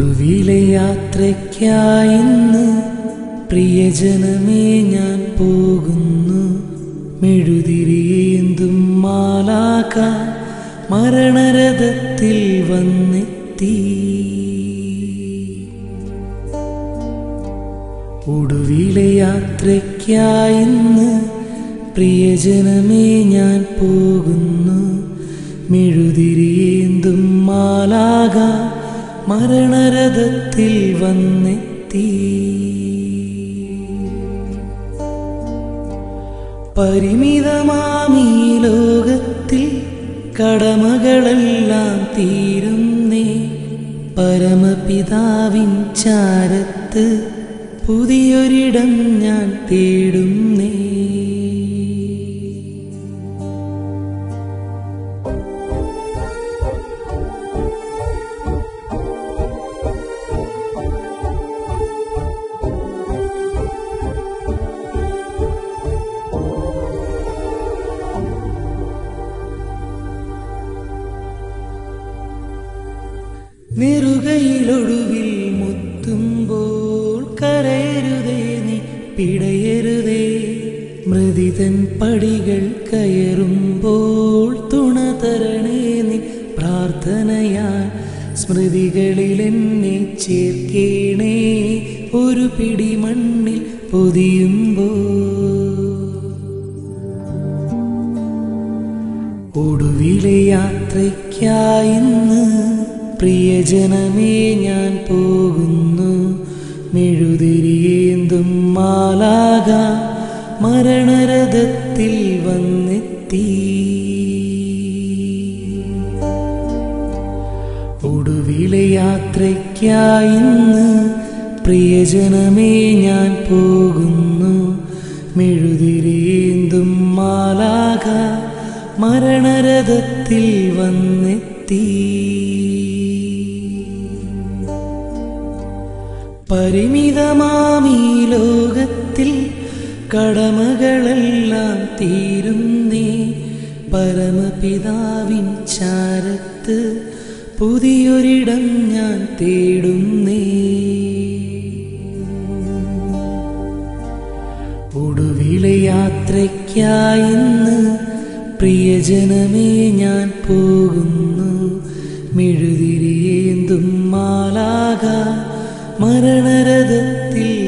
ഒടുവിലെ യാത്രയ്ക്കായിന്ന് പ്രിയജനമേ ഞാൻ പോകുന്നു മെഴുതിരിയേന്തും മാലാക മരണരഥത്തിൽ വന്നെത്തി ഒടുവിലെ യാത്രയ്ക്കായിന്ന് പ്രിയജനമേ ഞാൻ പോകുന്നു മെഴുതിരിയേന്തും മാലാക മരണരഥത്തിൽ വന്നെത്തി പരിമിതമാമീ ലോകത്തിൽ കടമകളെല്ലാം തീരുന്നേ പരമപിതാവിൻ ചാരത്ത് പുതിയൊരിടം ഞാൻ തേടുന്നേ നെറുകയിലൊടുവിൽ മുത്തുമ്പോൾ കരയരുതേ നീ പിടയരുതേ മൃതിതൻ പടികൾ കയറുമ്പോൾ തുണ തരണേ നീ പ്രാർത്ഥനയാൽ സ്മൃതികളിൽ എന്നെ ചേർക്കേണേ ഒരു പിടി മണ്ണിൽ പൊതിയുമ്പോൾ ഒടുവിലെ യാത്രയ്ക്കായിന്ന് പ്രിയജനമേ ഞാൻ പോകുന്നു മെഴുതിരിയേന്തും മാലാക മരണരഥത്തിൽ വന്നെത്തി ഒടുവിലെ യാത്രയ്ക്കായിന്ന് പ്രിയജനമേ ഞാൻ പോകുന്നു മെഴുതിരിയേന്തും മാലാക മരണരഥത്തിൽ വന്നെത്തി പരിമിതമാമീ ലോകത്തിൽ കടമകളെല്ലാം തീരുന്നേ പരമപിതാവിൻ ചാരത്ത് പുതിയൊരിടം ഞാൻ തേടുന്നേ ഒടുവിലെ യാത്രയ്ക്കായിന്ന് പ്രിയജനമേ ഞാൻ പോകുന്നു മെഴുതിരിയേന്തും മാലാക മരണരഥത്തിൽ